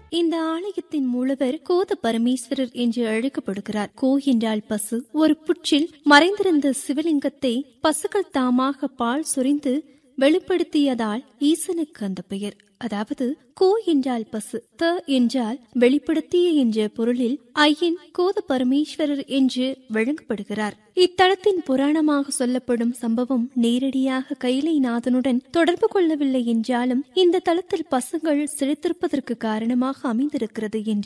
இந்த ஆலயத்தின் மூலவர் கோத பரமேஸ்வரர் என்று அழைக்கப்படுகிறார் கோ என்றால் பசு ஒரு புற்றில் மறைந்திருந்த சிவலிங்கத்தை பசுக்கள் தாமாக பால் சொரிந்து வெளிப்படுத்தியதால் ஈசனுக்கு அந்த பெயர் அதாவது கோ என்றால் பசு த என்றால் வெளிப்படுத்திய என்ற பொருளில் ஐயன் கோத பரமேஸ்வரர் என்று வழங்கப்படுகிறார் இத்தலத்தின் புராணமாக சொல்லப்படும் சம்பவம் நேரடியாக கைலைநாதனுடன் தொடர்பு கொள்ளவில்லை என்றாலும் இந்த தளத்தில் பசுங்கள் செழித்திருப்பதற்கு காரணமாக அமைந்திருக்கிறது என்று